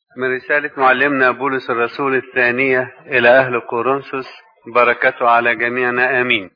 من رسالة معلمنا بولس الرسول الثانية إلى أهل كورنثوس بركته على جميعنا آمين.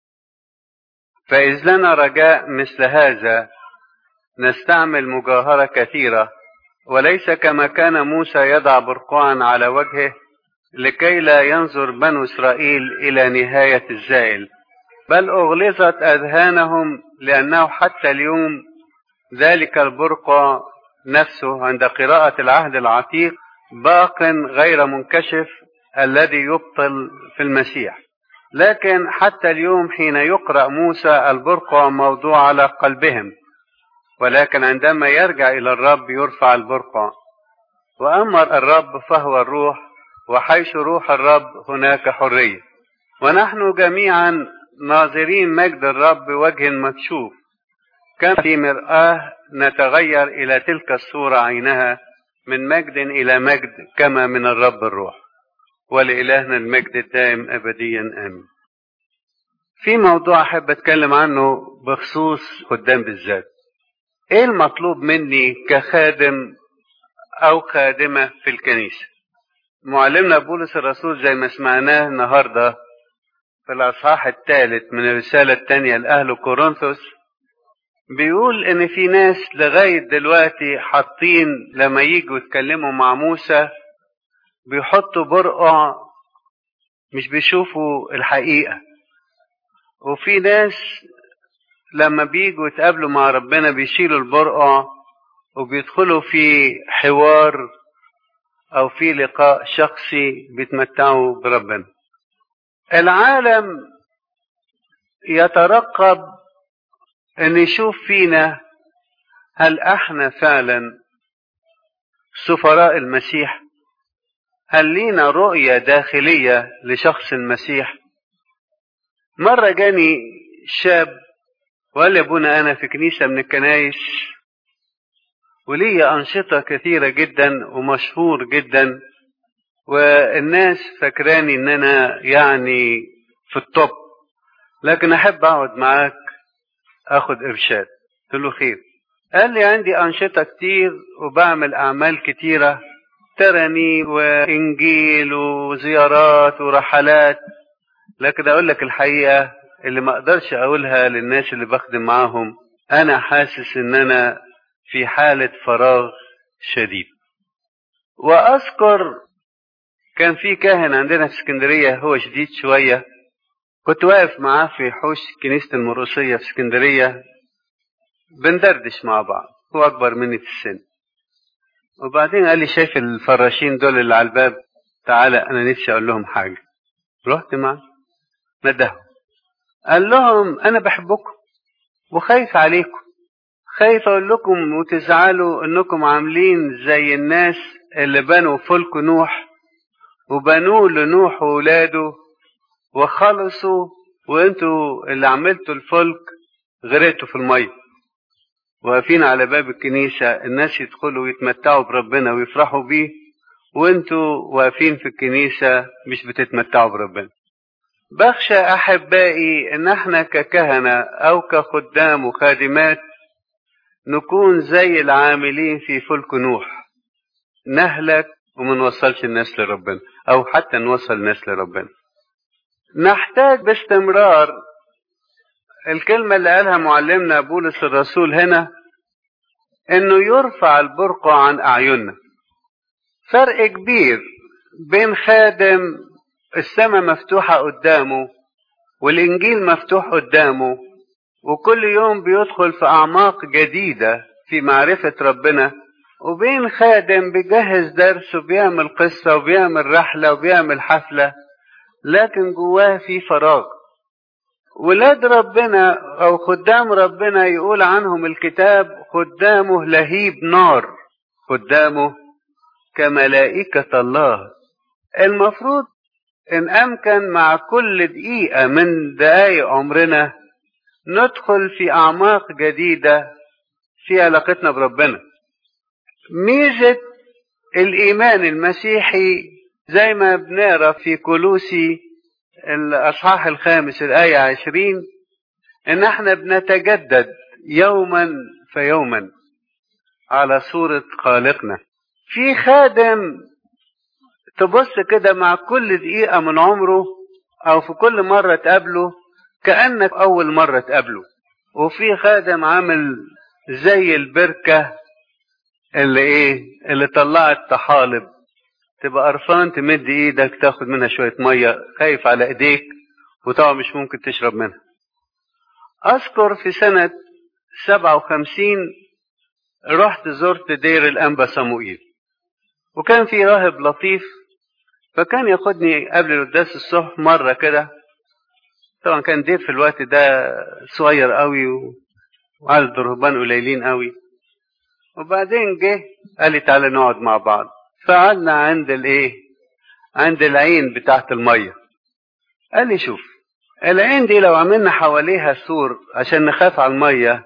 فإذ لنا رجاء مثل هذا نستعمل مجاهرة كثيرة وليس كما كان موسى يضع برقعا على وجهه لكي لا ينظر بنو إسرائيل إلى نهاية الزائل بل أغلظت أذهانهم لأنه حتى اليوم ذلك البرقع نفسه عند قراءة العهد العتيق باق غير منكشف الذي يبطل في المسيح لكن حتى اليوم حين يقرأ موسى البرقع موضوع على قلبهم ولكن عندما يرجع إلى الرب يرفع البرقع وأمر الرب فهو الروح وحيث روح الرب هناك حرية ونحن جميعا ناظرين مجد الرب بوجه مكشوف كما في مرآة نتغير إلى تلك الصورة عينها من مجد إلى مجد كما من الرب الروح ولإلهنا المجد الدائم أبديا آمين في موضوع أحب أتكلم عنه بخصوص خدام بالذات إيه المطلوب مني كخادم أو خادمة في الكنيسة معلمنا بولس الرسول زي ما سمعناه النهاردة في الأصحاح الثالث من الرسالة الثانية لأهل كورنثوس بيقول ان في ناس لغاية دلوقتي حاطين لما يجوا يتكلموا مع موسى بيحطوا برقع مش بيشوفوا الحقيقة وفي ناس لما بيجوا يتقابلوا مع ربنا بيشيلوا البرقع وبيدخلوا في حوار او في لقاء شخصي بيتمتعوا بربنا العالم يترقب ان يشوف فينا هل احنا فعلا سفراء المسيح هل لينا رؤية داخلية لشخص المسيح مرة جاني شاب وقال لي ابونا انا في كنيسة من الكنايس ولي انشطة كثيرة جدا ومشهور جدا والناس فاكراني ان انا يعني في الطب لكن احب اقعد معاك اخد ارشاد قلت له خير قال لي عندي انشطه كتير وبعمل اعمال كتيره ترني وانجيل وزيارات ورحلات لكن اقول لك الحقيقه اللي ما اقدرش اقولها للناس اللي بخدم معاهم انا حاسس ان انا في حاله فراغ شديد واذكر كان في كاهن عندنا في اسكندريه هو شديد شويه كنت واقف معاه في حوش كنيسة المرقسية في اسكندرية بندردش مع بعض هو أكبر مني في السن وبعدين قال لي شايف الفراشين دول اللي على الباب تعالى أنا نفسي أقول لهم حاجة رحت معاه ندههم قال لهم أنا بحبكم وخايف عليكم خايف أقول لكم وتزعلوا إنكم عاملين زي الناس اللي بنوا فلك نوح وبنوه لنوح وولاده وخلصوا وانتوا اللي عملتوا الفلك غرقتوا في الميه واقفين على باب الكنيسة الناس يدخلوا ويتمتعوا بربنا ويفرحوا بيه وانتوا واقفين في الكنيسة مش بتتمتعوا بربنا بخشى أحبائي إن احنا ككهنة أو كخدام وخادمات نكون زي العاملين في فلك نوح نهلك وما نوصلش الناس لربنا أو حتى نوصل الناس لربنا نحتاج باستمرار الكلمة اللي قالها معلمنا بولس الرسول هنا انه يرفع البرقع عن اعيننا فرق كبير بين خادم السماء مفتوحة قدامه والانجيل مفتوح قدامه وكل يوم بيدخل في اعماق جديدة في معرفة ربنا وبين خادم بيجهز درس وبيعمل قصة وبيعمل رحلة وبيعمل حفلة لكن جواه في فراغ ولاد ربنا او خدام ربنا يقول عنهم الكتاب خدامه لهيب نار خدامه كملائكة الله المفروض ان امكن مع كل دقيقة من دقايق عمرنا ندخل في اعماق جديدة في علاقتنا بربنا ميزة الايمان المسيحي زي ما بنقرا في كولوسي الاصحاح الخامس الايه عشرين ان احنا بنتجدد يوما فيوما على صورة خالقنا في خادم تبص كده مع كل دقيقة من عمره أو في كل مرة تقابله كأنك أول مرة تقابله وفي خادم عامل زي البركة اللي إيه اللي طلعت طحالب تبقى قرفان تمد إيدك تاخد منها شوية مية خايف على إيديك وطبعا مش ممكن تشرب منها أذكر في سنة سبعة وخمسين رحت زرت دير الأنبا صموئيل وكان في راهب لطيف فكان ياخدني قبل القداس الصبح مرة كده طبعا كان دير في الوقت ده صغير قوي وعدد الرهبان قليلين قوي وبعدين جه قال لي تعالى نقعد مع بعض فقعدنا عند الايه عند العين بتاعت الميه قال لي شوف العين دي لو عملنا حواليها سور عشان نخاف على الميه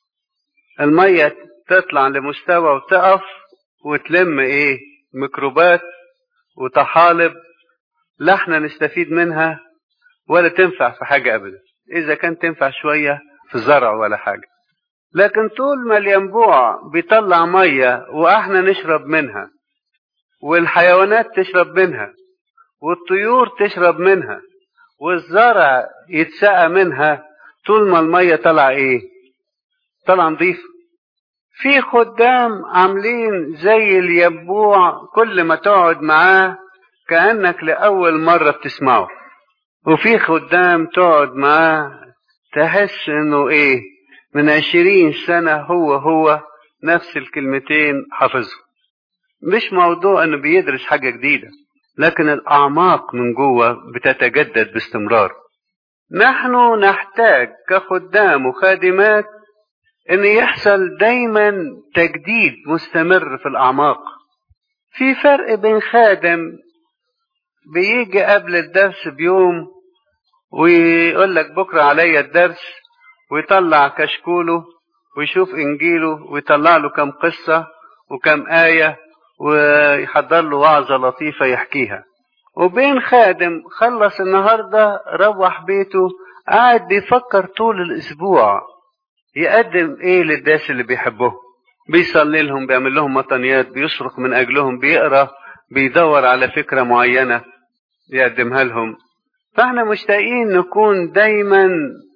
الميه تطلع لمستوى وتقف وتلم ايه ميكروبات وطحالب لا احنا نستفيد منها ولا تنفع في حاجة ابدا اذا كان تنفع شوية في الزرع ولا حاجة لكن طول ما الينبوع بيطلع مية واحنا نشرب منها والحيوانات تشرب منها والطيور تشرب منها والزرع يتسقى منها طول ما المية طلع ايه طلع نظيف في خدام عاملين زي الينبوع كل ما تقعد معاه كأنك لأول مرة بتسمعه وفي خدام تقعد معاه تحس انه ايه من عشرين سنة هو هو نفس الكلمتين حافظهم مش موضوع انه بيدرس حاجة جديدة لكن الاعماق من جوه بتتجدد باستمرار نحن نحتاج كخدام وخادمات ان يحصل دايما تجديد مستمر في الاعماق في فرق بين خادم بيجي قبل الدرس بيوم ويقول لك بكره عليا الدرس ويطلع كشكوله ويشوف انجيله ويطلع له كم قصه وكم ايه ويحضر له وعظه لطيفه يحكيها وبين خادم خلص النهارده روح بيته قاعد بيفكر طول الاسبوع يقدم ايه للناس اللي بيحبهم بيصلي لهم بيعمل لهم مطنيات بيصرخ من اجلهم بيقرا بيدور على فكره معينه يقدمها لهم فاحنا مشتاقين نكون دايما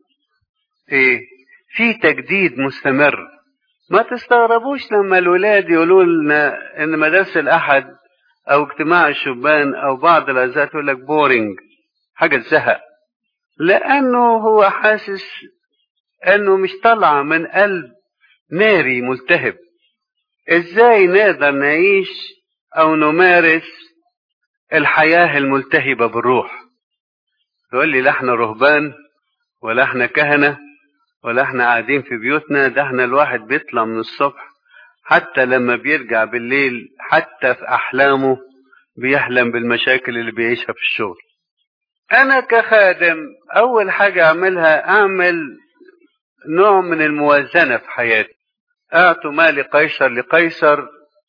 ايه في تجديد مستمر ما تستغربوش لما الولاد يقولوا لنا ان مدارس الاحد او اجتماع الشبان او بعض العزات يقول لك بورينج حاجه زهق لانه هو حاسس انه مش طالعه من قلب ناري ملتهب ازاي نقدر نعيش او نمارس الحياه الملتهبه بالروح تقول لي لا احنا رهبان ولا احنا كهنه ولا احنا قاعدين في بيوتنا ده احنا الواحد بيطلع من الصبح حتى لما بيرجع بالليل حتى في احلامه بيحلم بالمشاكل اللي بيعيشها في الشغل انا كخادم اول حاجه اعملها اعمل نوع من الموازنة في حياتي أعطوا ما لقيصر لقيصر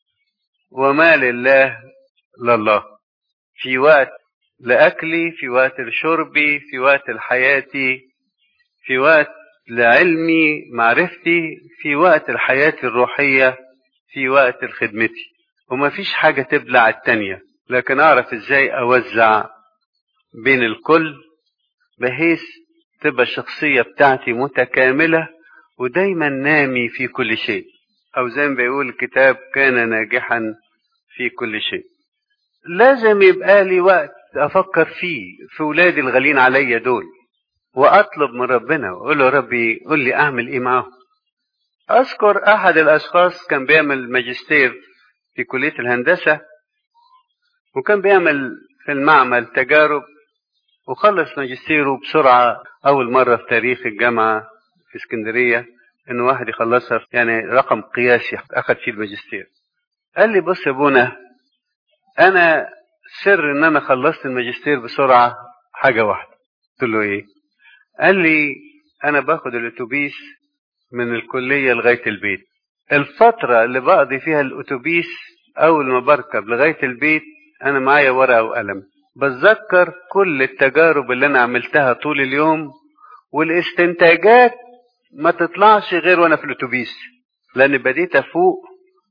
وما لله لله في وقت لأكلي في وقت لشربي في وقت لحياتي في وقت لعلمي معرفتي في وقت الحياة الروحية في وقت لخدمتي وما فيش حاجة تبلع التانية لكن أعرف إزاي أوزع بين الكل بحيث تبقى الشخصية بتاعتي متكاملة ودايما نامي في كل شيء أو زي ما بيقول الكتاب كان ناجحا في كل شيء لازم يبقى لي وقت أفكر فيه في ولادي الغالين عليا دول وأطلب من ربنا وأقول له ربي قول لي أعمل إيه معاهم أذكر أحد الأشخاص كان بيعمل ماجستير في كلية الهندسة وكان بيعمل في المعمل تجارب وخلص ماجستيره بسرعة أول مرة في تاريخ الجامعة في اسكندرية إنه واحد يخلصها يعني رقم قياسي أخذ فيه الماجستير قال لي بص يا ابونا أنا سر إن أنا خلصت الماجستير بسرعة حاجة واحدة قلت له إيه؟ قال لي أنا باخد الأتوبيس من الكلية لغاية البيت الفترة اللي بقضي فيها الأتوبيس أول ما بركب لغاية البيت أنا معايا ورقة وقلم بتذكر كل التجارب اللي انا عملتها طول اليوم والاستنتاجات ما تطلعش غير وانا في الاتوبيس لان بديت افوق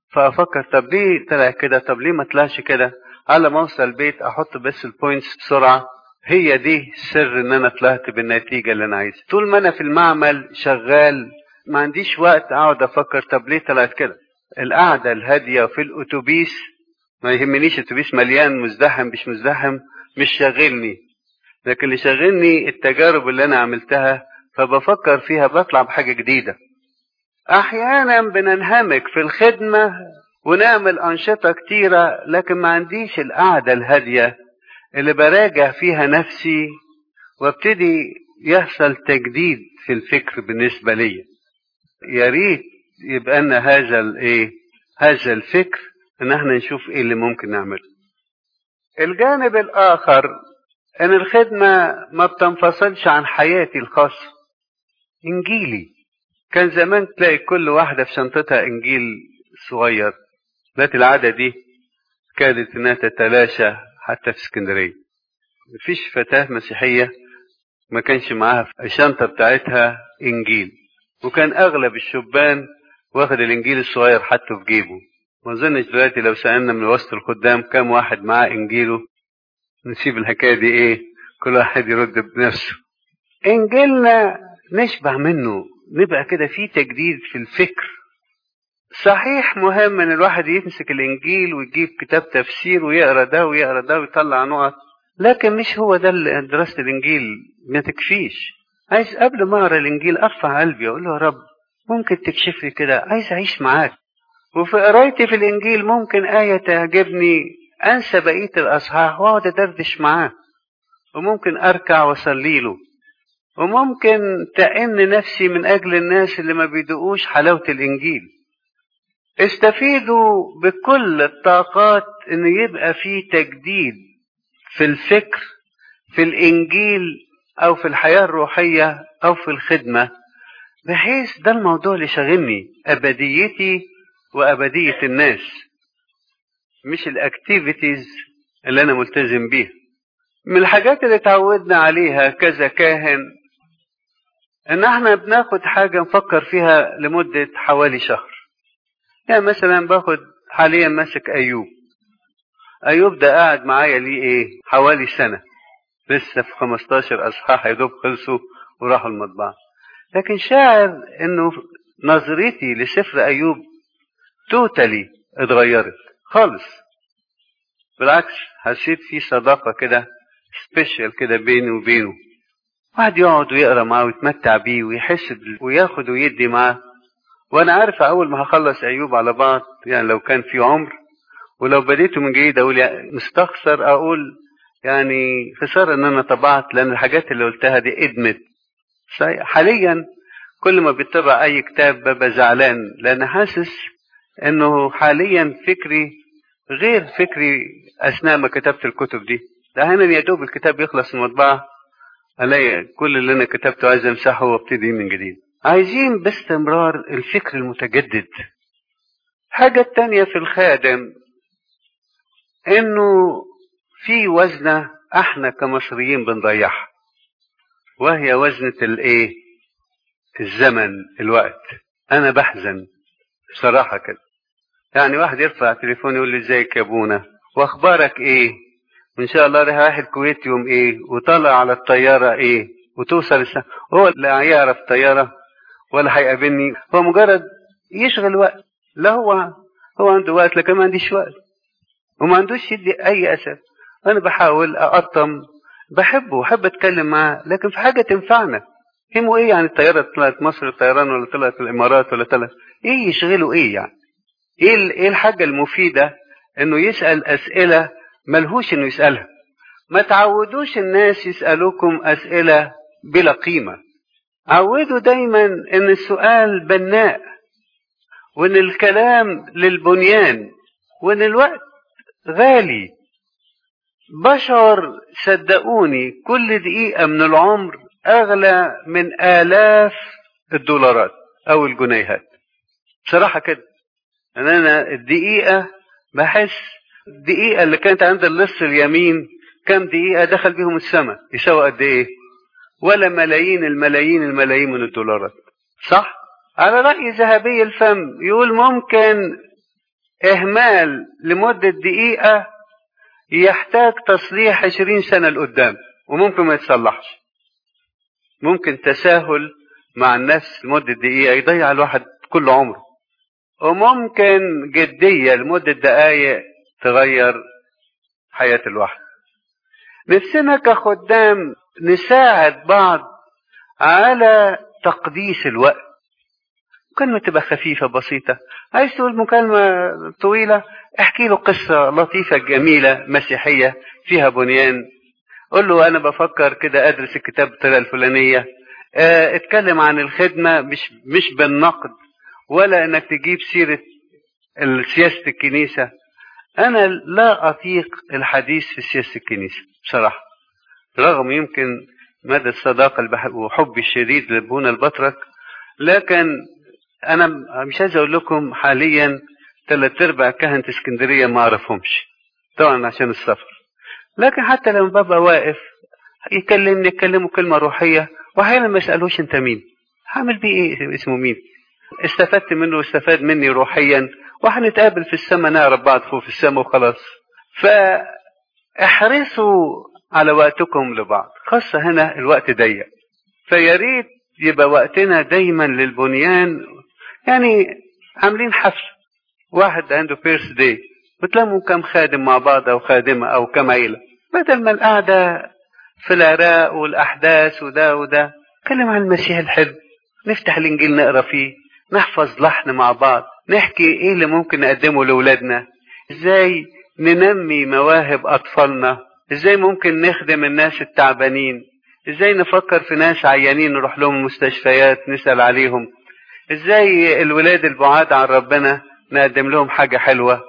فافكر طب ليه طلع كده طب ليه ما طلعش كده على ما اوصل البيت احط بس البوينتس بسرعه هي دي سر ان انا طلعت بالنتيجه اللي انا عايزها طول ما انا في المعمل شغال ما عنديش وقت اقعد افكر طب ليه طلعت كده القعده الهاديه في الاتوبيس ما يهمنيش الاتوبيس مليان مزدحم مش مزدحم مش شاغلني لكن اللي شاغلني التجارب اللي انا عملتها فبفكر فيها بطلع بحاجه جديده احيانا بننهمك في الخدمه ونعمل انشطه كتيره لكن ما عنديش القعده الهاديه اللي براجع فيها نفسي وابتدي يحصل تجديد في الفكر بالنسبه لي يا ريت يبقى لنا هذا الايه هذا الفكر ان احنا نشوف ايه اللي ممكن نعمله الجانب الاخر ان الخدمه ما بتنفصلش عن حياتي الخاصه انجيلي كان زمان تلاقي كل واحده في شنطتها انجيل صغير ذات العاده دي كادت انها تتلاشى حتى في اسكندريه مفيش فتاه مسيحيه ما كانش معاها في الشنطه بتاعتها انجيل وكان اغلب الشبان واخد الانجيل الصغير حاطه في جيبه ما اظنش دلوقتي لو سالنا من وسط الخدام كم واحد معاه انجيله نسيب الحكايه دي ايه كل واحد يرد بنفسه انجيلنا نشبع منه نبقى كده في تجديد في الفكر صحيح مهم ان الواحد يمسك الانجيل ويجيب كتاب تفسير ويقرا ده ويقرا ده ويطلع نقط لكن مش هو ده دراسه الانجيل ما تكفيش عايز قبل ما اقرا الانجيل ارفع قلبي اقول له يا رب ممكن تكشف لي كده عايز اعيش معاك وفي قرايتي في الانجيل ممكن ايه تعجبني انسى بقيه الاصحاح واقعد ادردش معاه وممكن اركع واصلي له وممكن تأن نفسي من اجل الناس اللي ما بيدقوش حلاوه الانجيل استفيدوا بكل الطاقات ان يبقى في تجديد في الفكر في الانجيل او في الحياه الروحيه او في الخدمه بحيث ده الموضوع اللي شاغلني ابديتي وابديه الناس مش الاكتيفيتيز اللي انا ملتزم بيها من الحاجات اللي اتعودنا عليها كذا كاهن ان احنا بناخد حاجه نفكر فيها لمده حوالي شهر يعني مثلا باخد حاليا ماسك ايوب ايوب ده قاعد معايا ليه ايه حوالي سنه لسه في 15 اصحاح يا دوب خلصوا وراحوا المطبعه لكن شاعر انه نظرتي لسفر ايوب توتالي اتغيرت خالص بالعكس حسيت في صداقة كده سبيشال كده بيني وبينه واحد يقعد ويقرا معاه ويتمتع بيه ويحس وياخد ويدي معاه وانا عارف اول ما هخلص ايوب على بعض يعني لو كان في عمر ولو بديته من جديد اقول يعني مستخسر اقول يعني خساره ان انا طبعت لان الحاجات اللي قلتها دي ادمت حاليا كل ما بيطبع اي كتاب ببقى زعلان لان حاسس انه حاليا فكري غير فكري اثناء ما كتبت الكتب دي ده احيانا يا دوب الكتاب يخلص من المطبعه الاقي كل اللي انا كتبته عايز امسحه وابتدي من جديد عايزين باستمرار الفكر المتجدد حاجة تانية في الخادم انه في وزنة احنا كمصريين بنضيعها وهي وزنة الايه الزمن الوقت انا بحزن بصراحة كده يعني واحد يرفع تليفون يقول لي ازيك يا ابونا واخبارك ايه وان شاء الله رايح الكويت يوم ايه وطلع على الطيارة ايه وتوصل السنة هو لا يعرف طيارة ولا هيقابلني هو مجرد يشغل وقت لا هو هو عنده وقت لكن ما عنديش وقت وما عندوش يدي اي اثر انا بحاول اقطم بحبه بحب اتكلم معاه لكن في حاجه تنفعنا همه ايه يعني الطياره طلعت مصر الطيران ولا طلعت الامارات ولا طلعت ايه يشغله ايه يعني ايه ايه الحاجه المفيده انه يسال اسئله ملهوش انه يسالها ما تعودوش الناس يسالوكم اسئله بلا قيمه عودوا دايما ان السؤال بناء وان الكلام للبنيان وان الوقت غالي بشر صدقوني كل دقيقة من العمر أغلى من آلاف الدولارات أو الجنيهات بصراحة كده أنا, أنا الدقيقة بحس الدقيقة اللي كانت عند اللص اليمين كم دقيقة دخل بيهم السماء يساوي قد إيه ولا ملايين الملايين الملايين من الدولارات صح على رأي ذهبي الفم يقول ممكن إهمال لمدة دقيقة يحتاج تصليح عشرين سنة لقدام وممكن ما يتصلحش ممكن تساهل مع الناس لمدة دقيقة يضيع الواحد كل عمره وممكن جدية لمدة دقايق تغير حياة الواحد نفسنا كخدام نساعد بعض على تقديس الوقت مكالمة تبقى خفيفة بسيطة عايز تقول مكالمة طويلة احكي له قصة لطيفة جميلة مسيحية فيها بنيان قول له انا بفكر كده ادرس الكتاب بالطريقة الفلانية اه اتكلم عن الخدمة مش مش بالنقد ولا انك تجيب سيرة سياسة الكنيسة انا لا اطيق الحديث في سياسة الكنيسة بصراحة رغم يمكن مدى الصداقة وحبي الشديد لابونا البطرك لكن انا مش عايز اقول لكم حاليا ثلاث ارباع كهنة اسكندرية ما اعرفهمش طبعا عشان السفر لكن حتى لما ببقى واقف يكلمني يكلمه كلمة روحية واحيانا ما يسألوش انت مين هعمل بيه ايه اسمه مين استفدت منه واستفاد مني روحيا وهنتقابل في السماء نعرف بعض فوق في السماء وخلاص فاحرصوا على وقتكم لبعض خاصة هنا الوقت ضيق فيا ريت يبقى وقتنا دايما للبنيان يعني عاملين حفل واحد عنده بيرث داي بتلموا كم خادم مع بعض او خادمة او كم عيلة بدل ما القعدة في العراق والاحداث وده وده نتكلم عن المسيح الحلو نفتح الانجيل نقرا فيه نحفظ لحن مع بعض نحكي ايه اللي ممكن نقدمه لاولادنا ازاي ننمي مواهب اطفالنا ازاي ممكن نخدم الناس التعبانين ازاي نفكر في ناس عيانين نروح لهم المستشفيات نسأل عليهم ازاي الولاد البعاد عن ربنا نقدم لهم حاجة حلوة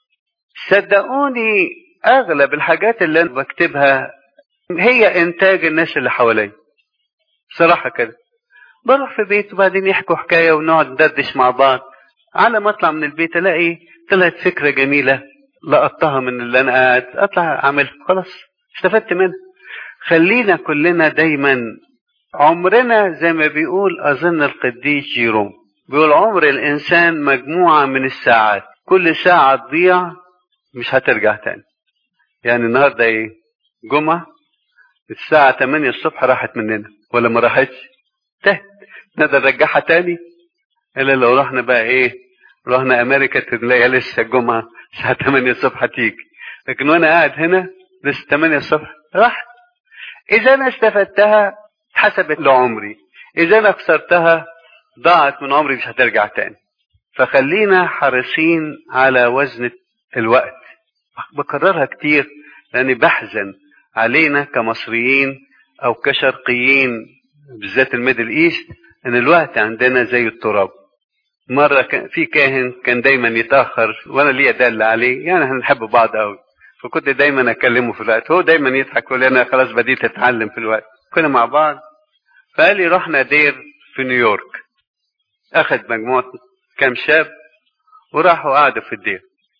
صدقوني اغلب الحاجات اللي انا بكتبها هي انتاج الناس اللي حواليا بصراحة كده بروح في بيت وبعدين يحكوا حكاية ونقعد ندردش مع بعض على ما اطلع من البيت الاقي طلعت فكرة جميلة لقطتها من اللي انا قاعد اطلع اعملها خلاص استفدت منها خلينا كلنا دايما عمرنا زي ما بيقول اظن القديس جيروم بيقول عمر الانسان مجموعة من الساعات كل ساعة تضيع مش هترجع تاني يعني النهاردة ايه جمعة الساعة 8 الصبح راحت مننا ولا ما راحتش تهت نقدر نرجعها تاني الا لو رحنا بقى ايه رحنا امريكا تلاقيها لسه الجمعة الساعة 8 الصبح هتيجي لكن وانا قاعد هنا لسه 8 الصبح راحت اذا انا استفدتها حسبت لعمري اذا انا خسرتها ضاعت من عمري مش هترجع تاني فخلينا حريصين على وزن الوقت بكررها كتير لاني بحزن علينا كمصريين او كشرقيين بالذات الميدل ايست ان الوقت عندنا زي التراب مرة كان في كاهن كان دايما يتأخر وانا ليا دل عليه يعني هنحب بعض قوي فكنت دايما اكلمه في الوقت هو دايما يضحك يقول لي انا خلاص بديت اتعلم في الوقت كنا مع بعض فقال لي رحنا دير في نيويورك اخذ مجموعة كام شاب وراحوا قعدوا في الدير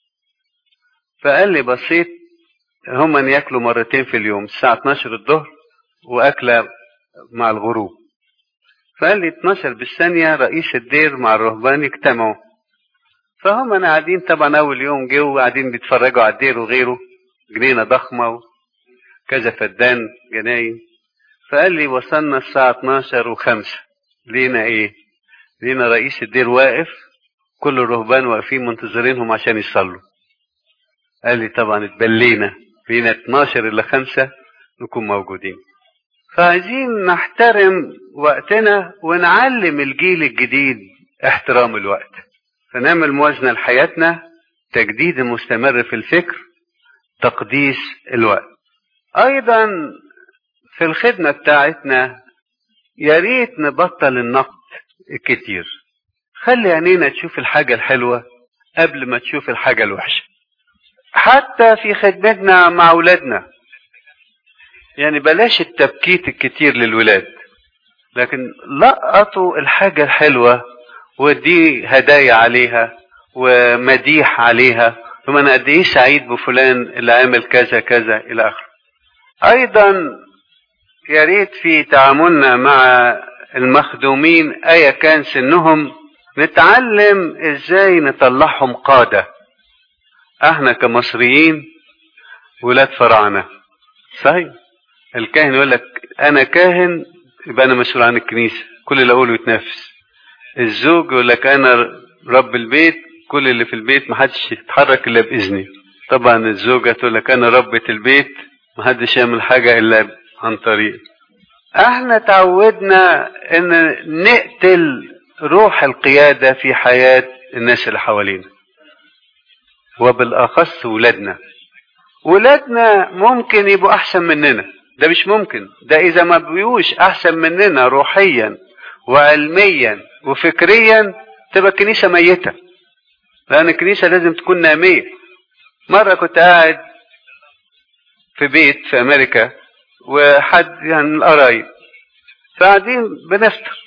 فقال لي بصيت هم ياكلوا مرتين في اليوم الساعة 12 الظهر واكلة مع الغروب فقال لي 12 بالثانية رئيس الدير مع الرهبان اجتمعوا فهم انا قاعدين طبعا اول يوم جو قاعدين بيتفرجوا على الدير وغيره جنينة ضخمة وكذا فدان جناين فقال لي وصلنا الساعة 12 وخمسة لينا ايه لينا رئيس الدير واقف كل الرهبان واقفين منتظرينهم عشان يصلوا قال لي طبعا اتبلينا لينا 12 الا خمسة نكون موجودين فعايزين نحترم وقتنا ونعلم الجيل الجديد احترام الوقت فنعمل موازنة لحياتنا تجديد مستمر في الفكر تقديس الوقت ايضا في الخدمة بتاعتنا يا ريت نبطل النقد الكتير خلي عينينا تشوف الحاجة الحلوة قبل ما تشوف الحاجة الوحشة حتى في خدمتنا مع أولادنا يعني بلاش التبكيت الكتير للولاد لكن لقطوا الحاجة الحلوة ودي هدايا عليها ومديح عليها ثم انا قد ايه سعيد بفلان اللي عامل كذا كذا الى اخره ايضا يا ريت في تعاملنا مع المخدومين ايا كان سنهم نتعلم ازاي نطلعهم قاده احنا كمصريين ولاد فراعنة صحيح الكاهن يقول لك انا كاهن يبقى انا مسؤول عن الكنيسة كل اللي اقوله يتنفذ الزوج يقول لك انا رب البيت كل اللي في البيت محدش يتحرك الا باذني طبعا الزوجة تقول لك انا ربة البيت محدش يعمل حاجة الا عن طريق احنا تعودنا ان نقتل روح القيادة في حياة الناس اللي حوالينا وبالاخص ولادنا ولادنا ممكن يبقوا احسن مننا ده مش ممكن ده اذا ما بيوش احسن مننا روحيا وعلميا وفكريا تبقى الكنيسة ميتة لان الكنيسة لازم تكون نامية مرة كنت قاعد في بيت في امريكا وحد يعني من القرايب فقاعدين بنفطر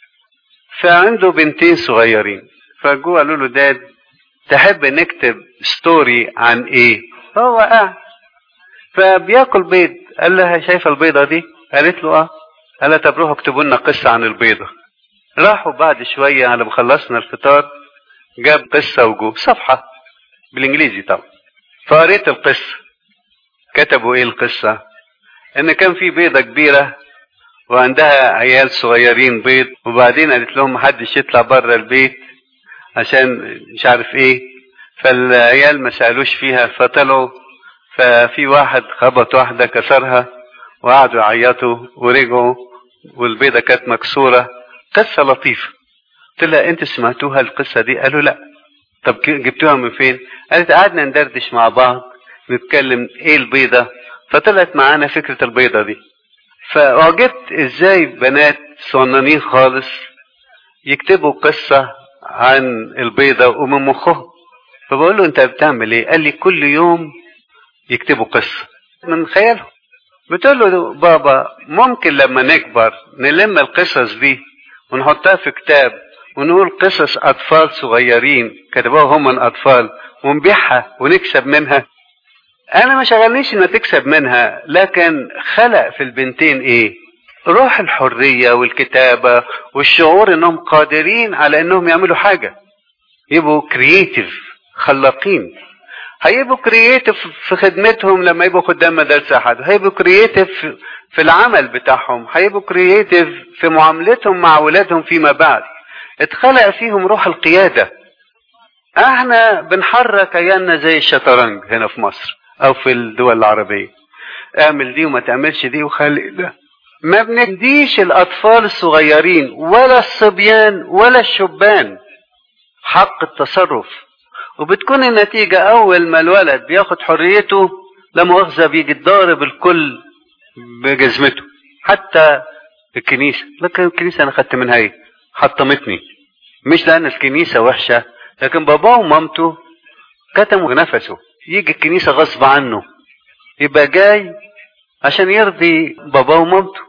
فعنده بنتين صغيرين فجوا قالوا له داد تحب نكتب ستوري عن ايه هو قاعد فبياكل بيض قال لها شايفه البيضه دي قالت له اه قال لها طب روحوا اكتبوا لنا قصه عن البيضه راحوا بعد شويه على ما خلصنا الفطار جاب قصه وجوه صفحه بالانجليزي طبعا فقريت القصه كتبوا ايه القصه ان كان في بيضه كبيره وعندها عيال صغيرين بيض وبعدين قالت لهم محدش يطلع بره البيت عشان مش عارف ايه فالعيال ما سالوش فيها فطلعوا ففي واحد خبط واحده كسرها وقعدوا يعيطوا ورجعوا والبيضه كانت مكسوره قصه لطيفه قلت لها انت سمعتوها القصه دي قالوا لا طب جبتوها من فين قالت قعدنا ندردش مع بعض نتكلم ايه البيضه فطلعت معانا فكره البيضه دي فأعجبت ازاي بنات صنانين خالص يكتبوا قصة عن البيضة ومن مخهم فبقول له انت بتعمل ايه قال لي كل يوم يكتبوا قصة من خيالهم بتقول له بابا ممكن لما نكبر نلم القصص دي ونحطها في كتاب ونقول قصص أطفال صغيرين كتبوها هم من أطفال ونبيعها ونكسب منها انا ما شغلنيش ان تكسب منها لكن خلق في البنتين ايه روح الحرية والكتابة والشعور انهم قادرين على انهم يعملوا حاجة يبقوا كرييتيف خلاقين هيبقوا كرييتيف في خدمتهم لما يبقوا خدام مدارس احد هيبقوا كرييتيف في العمل بتاعهم هيبقوا كرييتيف في معاملتهم مع اولادهم فيما بعد اتخلق فيهم روح القيادة احنا بنحرك عيالنا زي الشطرنج هنا في مصر او في الدول العربية اعمل دي وما تعملش دي وخلي ده ما بنديش الاطفال الصغيرين ولا الصبيان ولا الشبان حق التصرف وبتكون النتيجة اول ما الولد بياخد حريته لا مؤاخذة بيجي ضارب الكل بجزمته حتى الكنيسة لكن الكنيسة انا خدت منها ايه حطمتني مش لان الكنيسة وحشة لكن باباه ومامته كتموا نفسه يجي الكنيسة غصب عنه يبقى جاي عشان يرضي باباه ومامته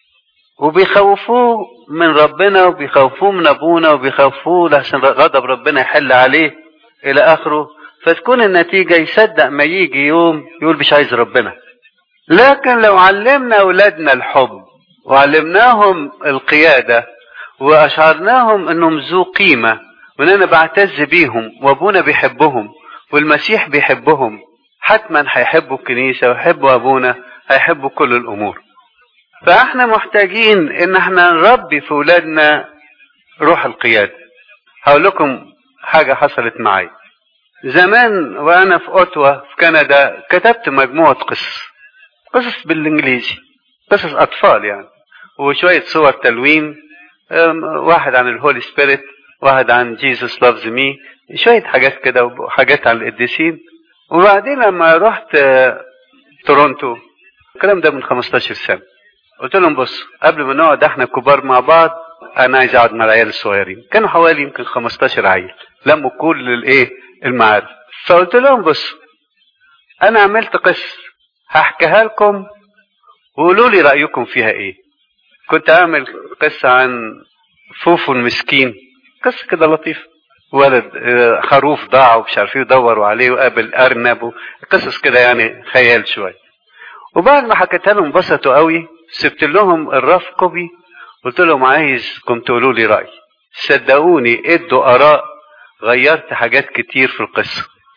وبيخوفوه من ربنا وبيخوفوه من ابونا وبيخوفوه لحسن غضب ربنا يحل عليه الى اخره فتكون النتيجة يصدق ما يجي يوم يقول مش عايز ربنا لكن لو علمنا اولادنا الحب وعلمناهم القيادة واشعرناهم انهم ذو قيمة وان انا بعتز بيهم وابونا بيحبهم والمسيح بيحبهم حتما هيحبوا الكنيسة ويحبوا أبونا هيحبوا كل الأمور فاحنا محتاجين ان احنا نربي في ولادنا روح القيادة هقول لكم حاجة حصلت معي زمان وانا في اوتوا في كندا كتبت مجموعة قصص قصص بالانجليزي قصص اطفال يعني وشوية صور تلوين واحد عن الهولي سبيريت واحد عن جيسوس لافز مي شوية حاجات كده وحاجات عن القديسين وبعدين لما رحت تورونتو الكلام ده من 15 سنة قلت لهم بصوا قبل ما نقعد احنا كبار مع بعض انا عايز اقعد مع العيال الصغيرين كانوا حوالي يمكن 15 عيل لموا كل الايه المعارف فقلت لهم بصوا انا عملت قصه هحكيها لكم وقولوا لي رايكم فيها ايه كنت اعمل قصه عن فوفو المسكين قصه كده لطيفه ولد خروف ضاع ومش عارف ايه ودوروا عليه وقابل ارنب قصص كده يعني خيال شويه وبعد ما حكيتها لهم انبسطوا قوي سبت لهم الرف كوبي قلت لهم عايزكم تقولوا لي رايي صدقوني ادوا اراء غيرت حاجات كتير في القصه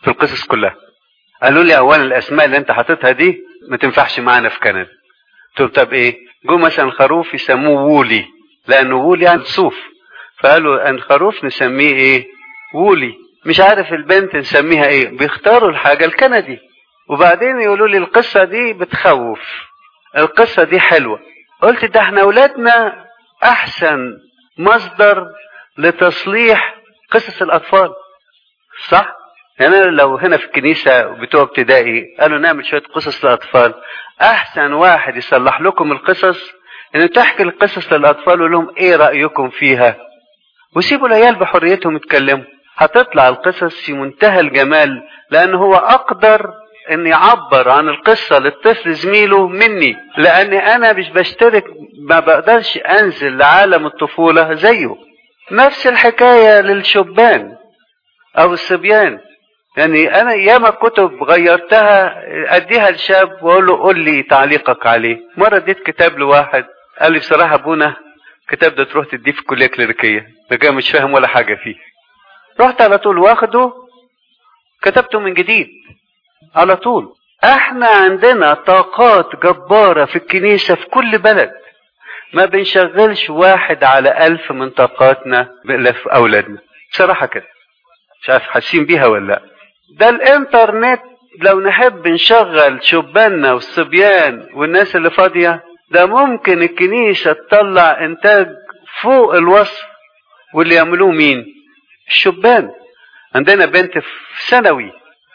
في القصص كلها قالوا لي اولا الاسماء اللي انت حاططها دي ما تنفعش معانا في كندا قلت طب ايه جو مثلا الخروف يسموه وولي لانه وولي يعني صوف فقالوا ان الخروف نسميه ايه وولي مش عارف البنت نسميها ايه بيختاروا الحاجة الكندي وبعدين يقولوا لي القصة دي بتخوف القصة دي حلوة قلت ده احنا اولادنا احسن مصدر لتصليح قصص الاطفال صح يعني أنا لو هنا في الكنيسة بتوع ابتدائي قالوا نعمل شوية قصص للأطفال أحسن واحد يصلح لكم القصص إنه تحكي القصص للأطفال ويقول لهم إيه رأيكم فيها وسيبوا العيال بحريتهم يتكلموا هتطلع القصص في منتهى الجمال لأن هو أقدر إن يعبر عن القصة للطفل زميله مني لأني أنا مش بشترك ما بقدرش أنزل لعالم الطفولة زيه نفس الحكاية للشبان أو الصبيان يعني انا ياما كتب غيرتها اديها لشاب واقول له قول لي تعليقك عليه مره اديت كتاب لواحد قال لي بصراحه ابونا الكتاب ده تروح تديه في الكليه كليريكيه ده مش فاهم ولا حاجه فيه رحت على طول واخده كتبته من جديد على طول احنا عندنا طاقات جبارة في الكنيسة في كل بلد ما بنشغلش واحد على ألف من طاقاتنا في أولادنا بصراحة كده مش عارف حاسين بيها ولا لا ده الانترنت لو نحب نشغل شباننا والصبيان والناس اللي فاضية ده ممكن الكنيسة تطلع انتاج فوق الوصف واللي يعملوه مين الشبان عندنا بنت في ثانوي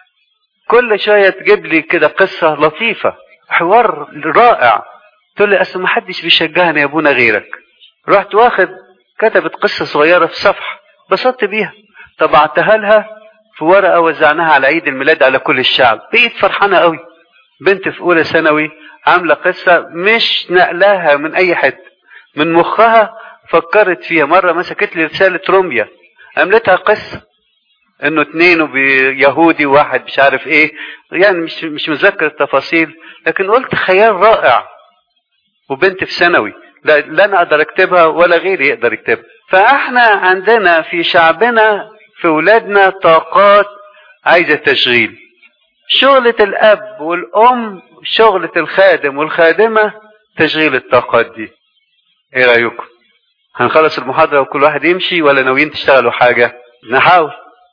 كل شوية تجيب لي كده قصة لطيفة حوار رائع تقول لي اصل ما حدش بيشجعني يا ابونا غيرك رحت واخد كتبت قصة صغيرة في صفحة بسطت بيها طبعتها لها في ورقة وزعناها على عيد الميلاد على كل الشعب بقيت فرحانة قوي بنت في أولى ثانوي عاملة قصة مش نقلاها من أي حتة من مخها فكرت فيها مرة مسكت لي رسالة روميا عملتها قصة انه اتنين يهودي وواحد مش عارف ايه يعني مش مش متذكر التفاصيل لكن قلت خيال رائع وبنت في ثانوي لا, لا انا اقدر اكتبها ولا غيري يقدر يكتبها فاحنا عندنا في شعبنا في ولادنا طاقات عايزة تشغيل شغلة الأب والأم شغلة الخادم والخادمة تشغيل الطاقات دي ايه رأيكم هنخلص المحاضرة وكل واحد يمشي ولا ناويين تشتغلوا حاجة نحاول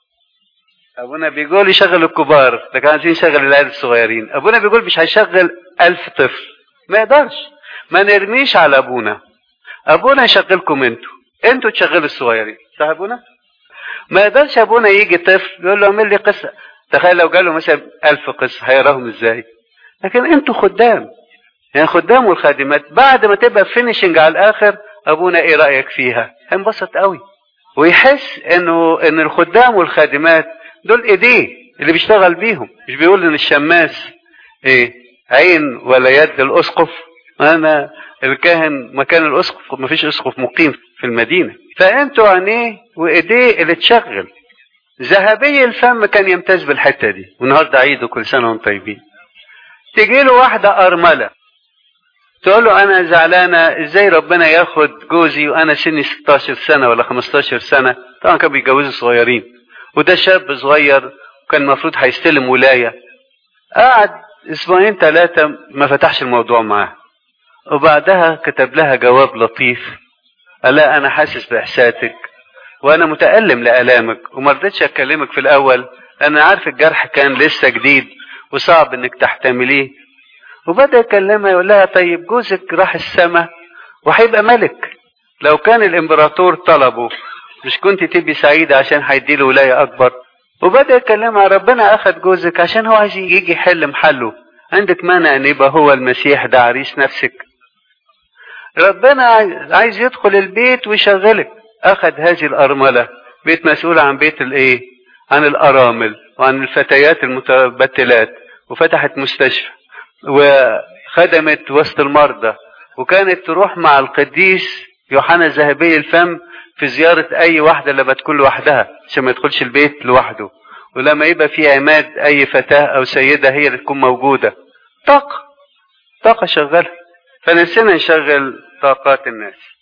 أبونا بيقول يشغل الكبار لكن عايزين نشغل العيال الصغيرين أبونا بيقول مش هيشغل ألف طفل ما يقدرش ما نرميش على أبونا أبونا يشغلكم انتوا انتوا تشغلوا الصغيرين صح أبونا ما يقدرش ابونا يجي طفل يقول له اعمل لي قصه تخيل لو جاله مثلا ألف قصه هيراهم ازاي لكن انتوا خدام يعني خدام والخادمات بعد ما تبقى فينيشنج على الاخر ابونا ايه رايك فيها هينبسط قوي ويحس انه ان الخدام والخادمات دول ايديه اللي بيشتغل بيهم مش بيقول ان الشماس ايه عين ولا يد الاسقف انا الكاهن مكان الاسقف مفيش اسقف مقيم في المدينه فانتوا عينيه وايديه اللي تشغل ذهبي الفم كان يمتاز بالحته دي والنهارده عيد وكل سنه وانتم طيبين تجي له واحده ارمله تقول له انا زعلانه ازاي ربنا ياخد جوزي وانا سني 16 سنه ولا 15 سنه طبعا كانوا بيتجوزوا صغيرين وده شاب صغير وكان المفروض هيستلم ولايه قعد اسبوعين ثلاثه ما فتحش الموضوع معاه وبعدها كتب لها جواب لطيف قال لا انا حاسس باحساسك وانا متالم لالامك وما رضيتش اكلمك في الاول لان عارف الجرح كان لسه جديد وصعب انك تحتمليه وبدا يكلمها يقول لها طيب جوزك راح السماء وهيبقى ملك لو كان الامبراطور طلبه مش كنت تبقي سعيدة عشان هيديله ولاية أكبر وبدأ يكلمها ربنا أخد جوزك عشان هو عايز يجي يحل محله عندك مانع أن يبقى هو المسيح ده عريس نفسك ربنا عايز يدخل البيت ويشغلك أخد هذه الأرملة بيت مسؤول عن بيت الإيه عن الأرامل وعن الفتيات المتبتلات وفتحت مستشفى وخدمت وسط المرضى وكانت تروح مع القديس يوحنا ذهبي الفم في زيارة أي واحدة لما تكون لوحدها عشان ما يدخلش البيت لوحده ولما يبقى في عماد أي فتاة أو سيدة هي اللي تكون موجودة طاقة طاقة شغالة فنسينا نشغل طاقات الناس